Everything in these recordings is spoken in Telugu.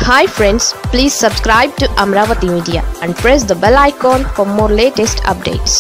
hi friends please subscribe to Amaravati media and press the bell icon for more latest updates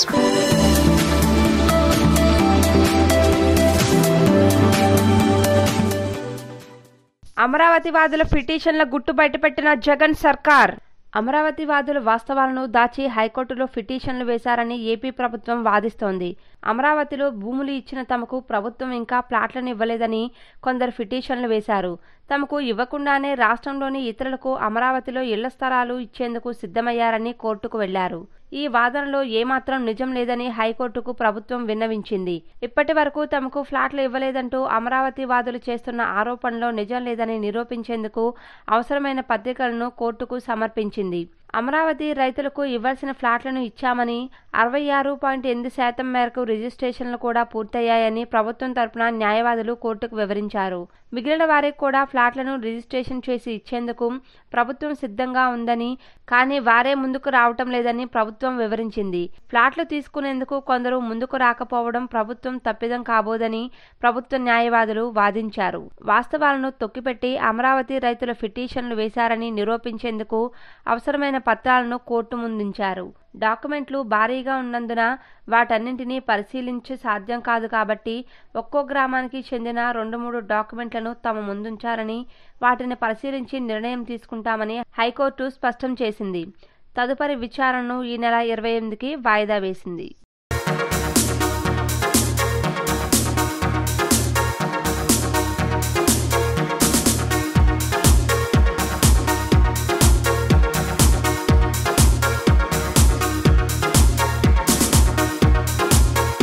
Amaravati వాదుల పిటిషన్ల గుట్టు బయటపెట్టిన జగన్ సర్కార్ అమరావతి వాదులు వాస్తవాలను దాచి హైకోర్టులో పిటిషన్లు వేశారని ఏపీ ప్రభుత్వం వాదిస్తోంది అమరావతిలో భూములు ఇచ్చిన తమకు ప్రభుత్వం ఇంకా ప్లాట్లను ఇవ్వలేదని కొందరు పిటిషన్లు వేశారు తమకు ఇవ్వకుండానే రాష్ట్రంలోని ఇతరులకు అమరావతిలో ఇళ్ల స్థలాలు ఇచ్చేందుకు సిద్ధమయ్యారని కోర్టుకు వెళ్లారు ఈ వాదనలో ఏమాత్రం నిజం లేదని హైకోర్టుకు ప్రభుత్వం విన్నవించింది ఇప్పటి వరకు తమకు ఫ్లాట్లు ఇవ్వలేదంటూ అమరావతి వాదులు చేస్తున్న ఆరోపణలో నిజం లేదని నిరూపించేందుకు అవసరమైన పత్రికలను కోర్టుకు సమర్పించింది అమరావతి రైతులకు ఇవ్వాల్సిన ఫ్లాట్లను ఇచ్చామని అరవై ఆరు పాయింట్ ఎనిమిది శాతం మేరకు రిజిస్ట్రేషన్లు కూడా పూర్తయ్యాయని ప్రభుత్వం తరపున న్యాయవాదులు కోర్టుకు వివరించారు మిగిలిన వారికి కూడా ఫ్లాట్లను రిజిస్ట్రేషన్ చేసి ఇచ్చేందుకు ప్రభుత్వం సిద్ధంగా ఉందని కానీ వారే ముందుకు రావటం లేదని ప్రభుత్వం వివరించింది ఫ్లాట్లు తీసుకునేందుకు కొందరు ముందుకు రాకపోవడం ప్రభుత్వం తప్పిదం కాబోదని ప్రభుత్వ న్యాయవాదులు వాదించారు వాస్తవాలను తొక్కిపెట్టి అమరావతి రైతుల పిటిషన్లు వేశారని నిరూపించేందుకు అవసరమైన పత్రాలను కోర్టు ముందుంచారు డాక్యుమెంట్లు భారీగా ఉన్నందున వాటన్నింటినీ పరిశీలించి సాధ్యం కాదు కాబట్టి ఒక్కో గ్రామానికి చెందిన రెండు మూడు డాక్యుమెంట్లను తమ ముందుంచారని వాటిని పరిశీలించి నిర్ణయం తీసుకుంటామని హైకోర్టు స్పష్టం చేసింది తదుపరి విచారణను ఈ నెల ఇరవై ఎనిమిదికి వాయిదా వేసింది